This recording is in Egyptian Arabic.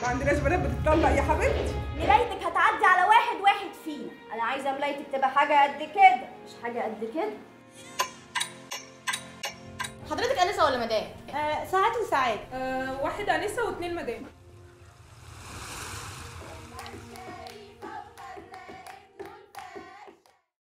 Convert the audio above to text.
ما عندناش بنات بتطلق يا حبيبتي ملايتك هتعدي على واحد واحد فينا انا عايزه ملايتك تبقى حاجه قد كده مش حاجه قد كده حضرتك انسه ولا مدام آه ساعات وساعات آه واحد انسه واثنين مدام